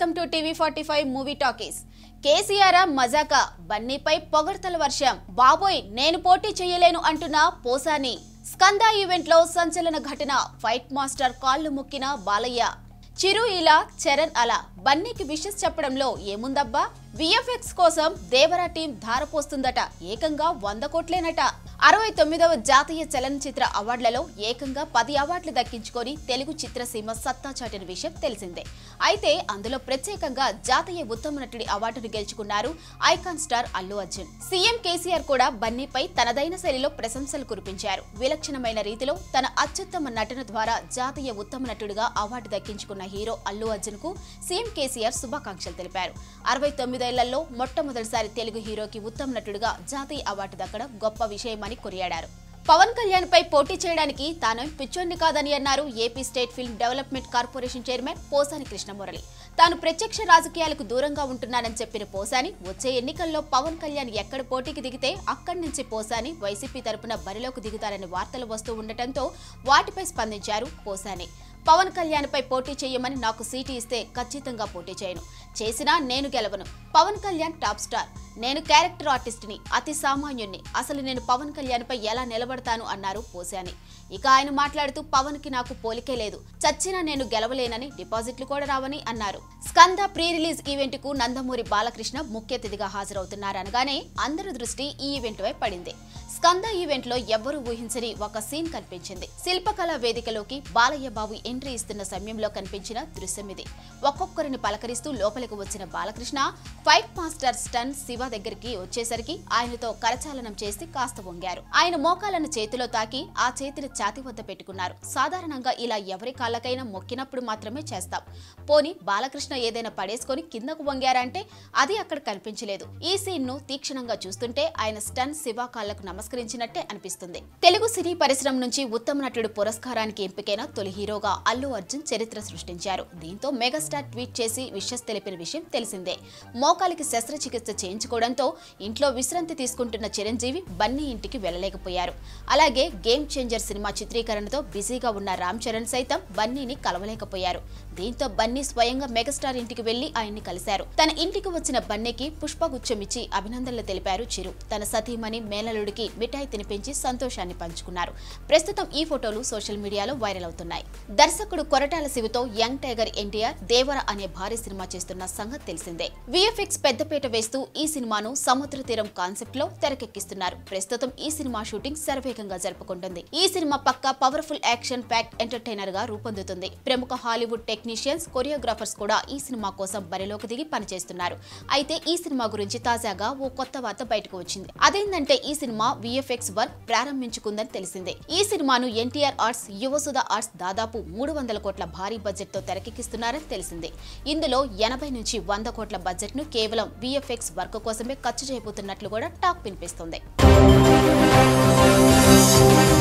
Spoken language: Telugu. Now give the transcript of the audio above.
welcome to TV forty five movie talkies KCR మజాక బన్నీపై పొగడ్తల వర్షం బాబోయ్ నేను పోటీ చేయలేను అంటున్న పోసాని స్కంద ఈవెంట్ లో సంచలన ఘటన ఫైట్ మాస్టర్ కాళ్ళు ముక్కిన బాలయ్య చిరు ఇలా చరణ్ అలా బన్నీకి విషెస్ చెప్పడంలో ఏముందబ్బా విఎఫ్ఎక్స్ కోసం దేవరా టీం ధారపోస్తుందట ఏకంగా వంద కోట్లేనట అరవై తొమ్మిదవ జాతీయ చలనచిత్ర అవార్డులలో ఏకంగా పది అవార్డులు దక్కించుకొని తెలుగు చిత్రసీమ సత్తా చాటిన విషయం తెలిసిందే అయితే అందులో ప్రత్యేకంగా జాతీయ ఉత్తమ నటుడి అవార్డును గెలుచుకున్నారు icon star Allu Arjun CM KCR కూడా బన్నీపై తనదైన శైలిలో ప్రశంసలు కురిపించారు విలక్షణమైన రీతిలో తన అత్యుత్తమ నటన ద్వారా జాతీయ ఉత్తమ నటుడిగా అవార్డు దక్కించుకున్న హీరో అల్లు అర్జున్ కు సీఎం కేసీఆర్ శుభాకాంక్షలు తెలిపారు అరవై తొమ్మిదేళ్లలో మొట్టమొదటిసారి తెలుగు హీరోకి ఉత్తమ నటుడిగా జాతీయ అవార్డు దక్కడం గొప్ప విషయమని కొనియాడారు పవన్ కళ్యాణ్ పై పోటీ చేయడానికి తాను పిచ్చోన్ని కాదని అన్నారు AP state film development corporation chairman Posani Krishnamurali తాను ప్రత్యక్ష రాజకీయాలకు దూరంగా ఉంటున్నానని చెప్పిన పోసాని వచ్చే ఎన్నికల్లో పవన్ కళ్యాణ్ ఎక్కడ పోటీకి దిగితే అక్కడి నుంచి పోసాని వైసీపీ తరపున బరిలోకి దిగుతారని వార్తలు వస్తూ ఉండటంతో వాటిపై స్పందించారు పోసాని పవన్ కళ్యాణ్ పై పోటీ చేయమని నాకు సీటు ఇస్తే ఖచ్చితంగా పోటీ చేయను చేసినా నేను గెలవను పవన్ కళ్యాణ్ టాప్ స్టార్ నేను క్యారెక్టర్ ఆర్టిస్ట్ని అతి సామాన్యుణ్ణి అసలు నేను పవన్ కళ్యాణ్ పై ఎలా నిలబడతాను అన్నారు పోసాని ఇక ఆయన మాట్లాడుతూ పవన్ కి నాకు పోలికే లేదు చచ్చినా నేను గెలవలేనని డిపాజిట్లు కూడా రావని అన్నారు స్కంద ప్రీ రిలీజ్ ఈవెంట్ కు నందమూరి బాలకృష్ణ ముఖ్య అతిథిగా హాజరవుతున్నారనగానే అందరి దృష్టి ఈ ఈవెంట్ పై పడింది స్కంద ఈవెంట్ లో ఎవ్వరూ ఊహించని ఒక సీన్ కనిపించింది శిల్పకళా వేదికలోకి బాలయ్య బాబు ఎంట్రీ ఇస్తున్న సమయంలో కనిపించిన దృశ్యం ఇది ఒక్కొక్కరిని పలకరిస్తూ లోపలికి వచ్చిన Balakrishna fight master stun Siva దగ్గరికి వచ్చేసరికి ఆయనతో కరచాలనం చేసి కాస్త వంగారు ఆయన మోకాలను చేతిలో తాకి ఆ చేతిని ఛాతి వద్ద పెట్టుకున్నారు సాధారణంగా ఇలా ఎవరి కాళ్ళకైనా మొక్కినప్పుడు మాత్రమే చేస్తాం పోని బాలకృష్ణ ఏదైనా పడేసుకొని కిందకు వంగారంటే అది అక్కడ కనిపించలేదు ఈ సీన్ ను తీక్షణంగా చూస్తుంటే ఆయన స్టన్ శివ కాళ్లకు నమస్కరించినట్టే అనిపిస్తుంది తెలుగు సినీ పరిశ్రమ నుంచి ఉత్తమ నటుడు పురస్కారానికి ఎంపికైన తొలి హీరోగా అల్లు అర్జున్ చరిత్ర సృష్టించారు దీంతో మెగాస్టార్ ట్వీట్ చేసి విషస్ తెలిపిన విషయం తెలిసిందే మోకాలికి శస్త్రచికిత్స చేయించుకోవడంతో ఇంట్లో విశ్రాంతి తీసుకుంటున్న చిరంజీవి బన్నీ ఇంటికి వెళ్ళలేకపోయారు అలాగే గేమ్ చేంజర్ సినిమా చిత్రీకరణతో బిజీగా ఉన్న రామ్ చరణ్ సైతం బన్నీని కలవలేకపోయారు దీంతో బన్నీ స్వయంగా మెగాస్టార్ ఇంటికి వెళ్లి ఆయన్ని కలిశారు తన ఇంటికి వచ్చిన బన్నీకి పుష్పగుచ్చం ఇచ్చి అభినందనలు తెలిపారు చిరు తన సతీమణి మేనలుడికి మిఠాయి తినిపించి సంతోషాన్ని పంచుకున్నారు ప్రస్తుతం ఈ ఫోటోలు సోషల్ మీడియాలో వైరల్ అవుతున్నాయి దర్శకుడు కొరటాల శివతో యంగ్ టైగర్ ఎన్టీఆర్ దేవర అనే భారీ సినిమా చేస్తున్న సంగతి తెలిసిందే విఎఫ్ఎక్స్ పెద్దపీట వేస్తూ ఈ సినిమాను సముద్ర తీరం కాన్సెప్ట్ లో తెరకెక్కిస్తున్నారు ప్రస్తుతం ఈ సినిమా షూటింగ్ శరవేగంగా జరుపుకుంటుంది ఈ సినిమా పక్కా పవర్ఫుల్ యాక్షన్ ప్యాక్ ఎంటర్టైనర్ గా రూపొందుతుంది ప్రముఖ హాలీవుడ్ టెక్నీషియన్స్ కొరియోగ్రాఫర్స్ కూడా ఈ సినిమా కోసం బరిలోకి దిగి పనిచేస్తున్నారు అయితే ఈ సినిమా గురించి తాజాగా ఓ కొత్త వార్త బయటకు వచ్చింది అదేంటంటే ఈ సినిమా విఎఫ్ఎక్స్ వర్క్ ప్రారంభించుకుందని తెలిసిందే ఈ సినిమాను ఎన్టీఆర్ ఆర్ట్స్ యువసుధ ఆర్ట్స్ దాదాపు మూడు వందల కోట్ల భారీ బడ్జెట్ తో తెరకెక్కిస్తున్నారని తెలిసిందే ఇందులో ఎనభై నుంచి వంద కోట్ల బడ్జెట్ ను కేవలం విఎఫ్ఎక్స్ వర్క్ కోసమే ఖర్చు చేయబోతున్నట్లు కూడా టాక్ వినిపిస్తుంది